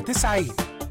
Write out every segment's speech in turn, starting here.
90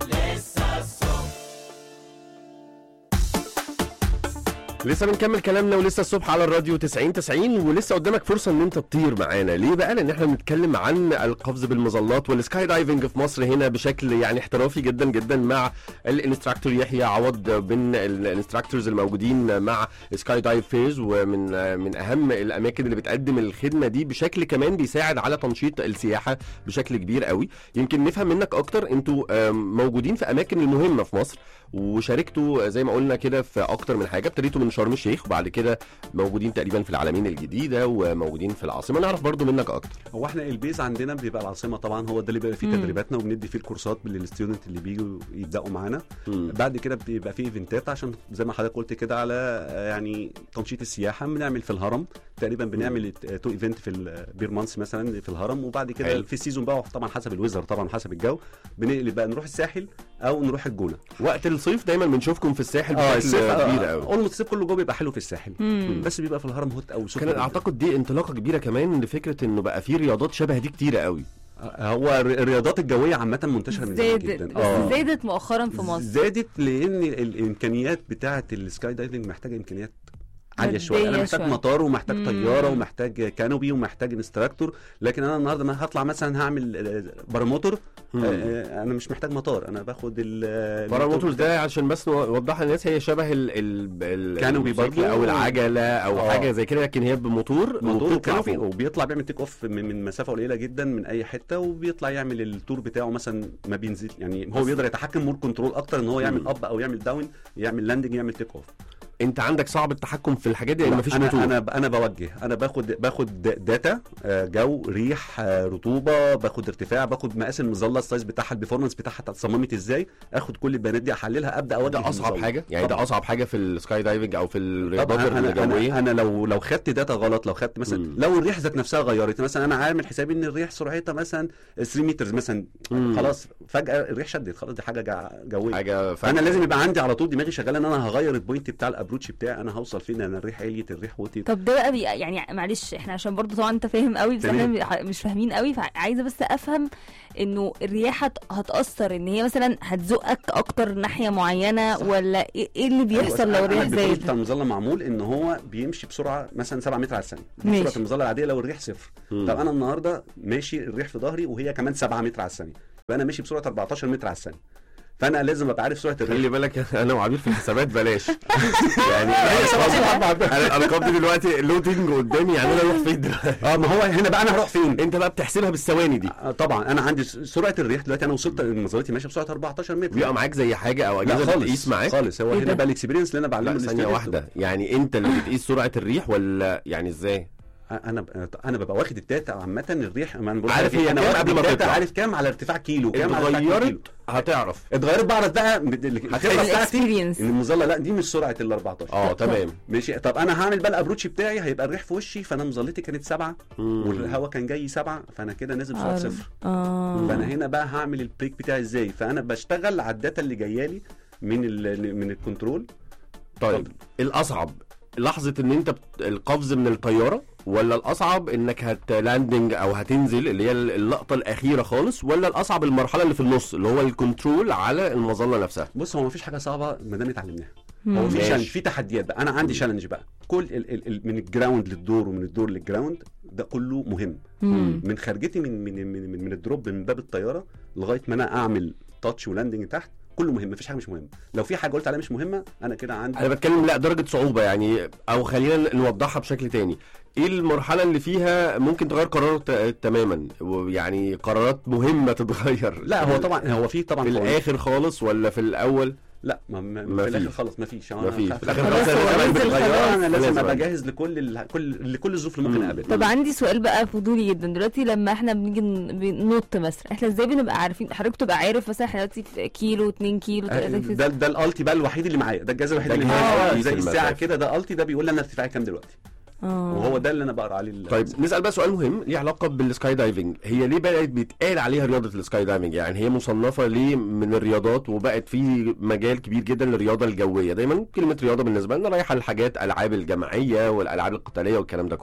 لسه بنكمل كلامنا ولسه الصبح على الراديو 90 90 ولسه قدامك فرصه ان انت تطير معانا ليه بقى لان احنا بنتكلم عن القفز بالمظلات والسكاي دايفنج في مصر هنا بشكل يعني احترافي جدا جدا مع الانستراكتور يحيى عوض من الانستراكتورز الموجودين مع سكاي دايف فيرز ومن من اهم الاماكن اللي بتقدم الخدمه دي بشكل كمان بيساعد على تنشيط السياحه بشكل كبير قوي يمكن نفهم منك اكتر انتوا آم، موجودين في اماكن المهمه في مصر وشاركتوا زي ما قلنا كده في اكتر من حاجه ابتديتوا من شرم الشيخ وبعد كده موجودين تقريبا في العالمين الجديده وموجودين في العاصمه نعرف برضو منك اكتر هو احنا البيز عندنا بيبقى العاصمه طبعا هو ده اللي بيبقى فيه مم. تدريباتنا وبندي فيه الكورسات للستودنت اللي بيجوا يبداوا معانا مم. بعد كده بيبقى فيه ايفنتات عشان زي ما حضرتك قلت كده على آه، يعني تنشيط السياحه بنعمل في الهرم تقريبا بنعمل تو ايفنت في البير مانس مثلا في الهرم وبعد كده حلو. في السيزون بقى طبعا حسب الويزر طبعا حسب الجو بنقلب بقى نروح الساحل او نروح الجونه وقت الصيف دايما بنشوفكم في الساحل اه بشكل الصيف كبير قوي اولموست الصيف كله جو بيبقى حلو في الساحل مم. بس بيبقى في الهرم هوت او سوبر كان اعتقد دي انطلاقه كبيره كمان لفكره انه بقى في رياضات شبه دي كتيره قوي هو الر- الرياضات الجويه عامه منتشره من زمان زادت جدا بس زادت مؤخرا في مصر زادت لان الامكانيات بتاعه السكاي دايفنج محتاجه امكانيات عاليه مادية شويه انا محتاج شوية. مطار ومحتاج مم. طياره ومحتاج كانوبي ومحتاج انستراكتور لكن انا النهارده ما هطلع مثلا هعمل آه، باراموتور مم. آه، انا مش محتاج مطار انا باخد ال باراموتورز ده عشان بس نوضحها للناس هي شبه ال ال ال كانوبي الموتوسيكل برضو. او العجله او آه. حاجه زي كده لكن هي بموتور موتور وبتطلع وكانوبي فوق. وبيطلع بيعمل تيك اوف من من مسافه قليله جدا من اي حته وبيطلع يعمل التور بتاعه مثلا ما بينزل يعني هو بيقدر يتحكم مور كنترول اكتر ان هو يعمل مم. اب او يعمل داون يعمل لاندنج يعمل تيك اوف انت عندك صعب التحكم في الحاجات دي لان لا، مفيش انا موتور انا انا بوجه انا باخد باخد داتا آه، جو ريح آه، رطوبه باخد ارتفاع باخد مقاس المظله السايز بتاعها البيفورمانس بتاعها اتصممت ازاي اخد كل البيانات دي احللها ابدا اوجه ده اصعب المظلة. حاجه يعني ده طبعاً. اصعب حاجه في السكاي دايفنج او في الرياضات طبعا انا الجويه انا, أنا لو لو خدت داتا غلط لو خدت مثلا مم. لو الريح ذات نفسها غيرت مثلا انا عامل حسابي ان الريح سرعتها مثلا 3 متر مثلا مم. خلاص فجاه الريح شدت خلاص دي حاجه جا- جويه حاجه فانا لازم يبقى عندي على طول دماغي شغاله ان انا هغير البوينت بتاع الابروتش بتاعي انا هوصل فين انا الريح عليت الريح وطيت طب ده بقى بي يعني معلش احنا عشان برضو طبعا انت فاهم قوي بس تمام. احنا مش فاهمين قوي فعايزه بس افهم انه الرياح هت- هتاثر ان هي مثلا هتزقك اكتر ناحيه معينه صح. ولا ايه إيه اللي بيحصل أيوة، لو أنا الريح البيفورمانس بتاع زاد المظله معمول ان هو بيمشي بسرعه مثلا 7 متر على الثانيه دي ماشي. سرعه المظله العاديه لو الريح صفر مم. طب انا النهارده ماشي الريح في ظهري وهي كمان 7 متر على الثانيه فانا ماشي بسرعه 14 متر على الثانيه فانا لازم ابقى عارف سرعه الريح خلي بالك انا وعبير في الحسابات بلاش يعني هي سبعة سبعة أربعة. انا الارقام دي دلوقتي لودنج قدامي يعني انا اروح فين دلوقتي اه ما هو هنا بقى انا هروح فين انت بقى بتحسبها بالثواني دي آه، طبعا انا عندي س- سرعه الريح دلوقتي انا وصلت نظرتي ماشيه بسرعه 14 متر بيبقى معاك زي حاجه او لا اجهزه خالص بتقيس معاك خالص هو إيه هنا ده؟ بقى الاكسبيرينس اللي انا بعلمه لا ثانيه للستودنت. واحده يعني انت اللي بتقيس سرعه الريح ولا يعني ازاي انا انا ببقى واخد الداتا عامه الريح ما انا بقول عارف لك هي انا كام واخد قبل ما الداتا تطلع. عارف كام على ارتفاع كيلو كام على ارتفاع كيلو اتغيرت هتعرف اتغيرت بعرف بقى من- اللي- الخبره بتاعتي الاكسبيرينس ان المظله لا دي مش سرعه ال 14 اه تمام ماشي طب انا هعمل بقى الابروتش بتاعي هيبقى الريح في وشي فانا مظلتي كانت سبعه مم. والهواء كان جاي سبعه فانا كده نازل بسرعه عارف. صفر اه فانا هنا بقى هعمل البريك بتاعي ازاي فانا بشتغل على الداتا اللي جايه لي من ال من الكنترول طيب الاصعب لحظه ان انت بت- القفز من الطياره ولا الاصعب انك هتلاندنج او هتنزل اللي هي اللقطه الاخيره خالص ولا الاصعب المرحله اللي في النص اللي هو الكنترول على المظله نفسها بص هو مفيش حاجه صعبه ما دام اتعلمناها مم. هو في ماشي. شالنج في تحديات بقى انا عندي شالنج بقى كل ال ال ال من الجراوند للدور ومن الدور للجراوند ده كله مهم مم. من خرجتي من من من من, من الدروب من باب الطياره لغايه ما انا اعمل تاتش ولاندنج تحت كله مهم مفيش حاجه مش مهمه لو في حاجه قلت عليها مش مهمه انا كده عندي انا بتكلم لا درجه صعوبه يعني او خلينا نوضحها بشكل تاني ايه المرحله اللي فيها ممكن تغير قرار ت- تماما ويعني قرارات مهمه تتغير لا هو طبعا هو في طبعا في قوانين. الاخر خالص ولا في الاول لا ما, ما, ما في الاخر فيش. خلاص ما فيش ما فيش. في الآخر خلاص هو كمان نزل بتغير. خلاص. انا لازم لازم ابقى أنزل. جاهز لكل ال... كل لكل الظروف اللي ممكن مم. اقابلها طب عندي سؤال بقى فضولي جدا دلوقتي لما احنا بنيجي ن- بننط مثلا احنا ازاي بنبقى عارفين حضرتك تبقى عارف مثلا احنا دلوقتي في كيلو 2 كيلو آه، 3 كيلو ده ده الالتي بقى الوحيد اللي معايا ده الجهاز الوحيد ده اللي جهاز معايا في زي المسافة. الساعه كده ده التي ده بيقول لي انا ارتفاعي كام دلوقتي اه وهو ده اللي انا بقرا عليه ال- طيب نسال بقى سؤال مهم ليه علاقه بالسكاي دايفنج هي ليه بقت بيتقال عليها رياضه السكاي دايفنج يعني هي مصنفه ليه من الرياضات وبقت في مجال كبير جدا للرياضه الجويه دايما كلمه رياضه بالنسبه لنا رايحه لحاجات العاب الجماعيه والالعاب القتاليه والكلام ده كله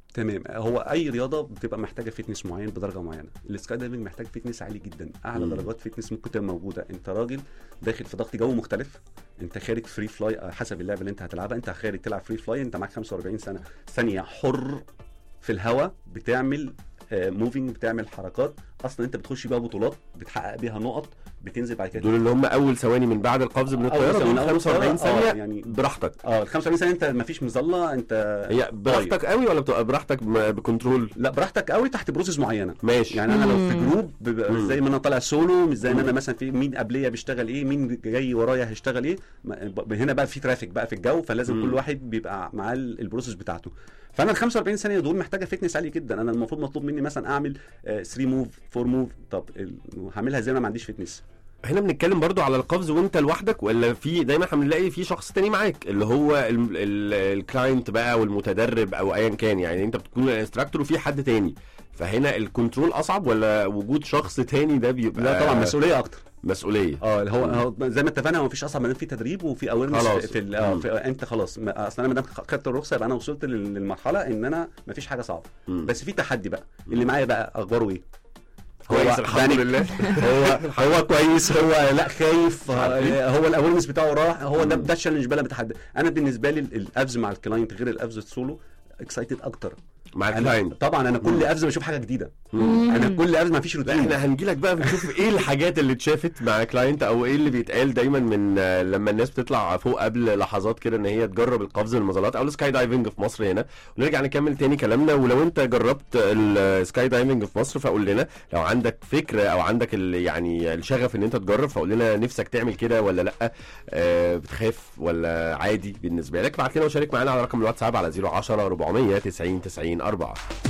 تمام هو اي رياضه بتبقى محتاجه فتنس معين بدرجه معينه السكاي دايفنج محتاج فتنس عالي جدا اعلى مم. درجات فتنس ممكن تبقى موجوده انت راجل داخل في ضغط جو مختلف انت خارج فري فلاي حسب اللعبه اللي انت هتلعبها انت خارج تلعب فري فلاي انت معاك 45 سنه ثانيه حر في الهواء بتعمل موفينج بتعمل حركات اصلا انت بتخش بيها بطولات بتحقق بيها نقط بتنزل بعد كده دول اللي هم اول ثواني من بعد القفز من أول الطياره ثواني، دول أول 45 ثواني، آه، ثانيه يعني- براحتك اه ال 45 سنه انت مفيش مظله انت هي براحتك قوي ولا بتبقى براحتك م- بكنترول لا براحتك قوي تحت بروسيس معينه ماشي يعني انا لو في مم. جروب بيبقى مم. زي ما انا طالع سولو مش زي ما انا مم. مثلا في مين قبليه بيشتغل ايه مين جاي ورايا هيشتغل ايه ما- ب- هنا بقى في ترافيك بقى في الجو فلازم مم. كل واحد بيبقى معاه ال- البروسيس بتاعته فانا ال 45 ثانيه دول محتاجه فتنس عالي جدا انا المفروض مطلوب مني مثلا اعمل 3 موف 4 موف طب ال- هعملها ازاي انا ما عنديش فتنس هنا بنتكلم برضو على القفز وانت لوحدك ولا في دايما احنا بنلاقي في شخص تاني معاك اللي هو ال- ال- الكلاينت بقى والمتدرب او ايا كان يعني انت بتكون الانستراكتور وفي حد تاني فهنا الكنترول اصعب ولا وجود شخص تاني ده بيبقى لا طبعا مسؤوليه اكتر مسؤوليه اه اللي هو هو زي ما اتفقنا هو مفيش اصعب من إن في تدريب وفي اويرنس خلاص. في, في, ال- آه، مم. في انت خلاص ما- اصل انا ما دام خدت الرخصه يبقى انا وصلت لل- للمرحله ان انا مفيش حاجه صعبه مم. بس في تحدي بقى اللي معايا بقى اخباره ايه كويس الحمد بانيك. لله هو هو كويس هو لا خايف حبيبي. آه، هو الاويرنس بتاعه راح هو ده مم. ده التشالنج بقى اللي بتحدى انا بالنسبه لي ال- الابز مع الكلاينت غير الابز السولو اكسايتد اكتر مع أنا الكلاينت طبعا انا كل ابز بشوف حاجه جديده مم. انا كل ابز ما فيش لا روتين احنا هنجي لك بقى نشوف ايه الحاجات اللي اتشافت مع كلاينت او ايه اللي بيتقال دايما من آه، لما الناس بتطلع فوق قبل لحظات كده ان هي تجرب القفز المظلات او السكاي دايفنج في مصر هنا ونرجع نكمل تاني كلامنا ولو انت جربت السكاي دايفنج في مصر فقول لنا لو عندك فكره او عندك ال- يعني الشغف ان انت تجرب فقول لنا نفسك تعمل كده ولا لا آه، بتخاف ولا عادي بالنسبه لك ابعت لنا وشارك معانا على رقم الواتساب على 010 400 90 90 4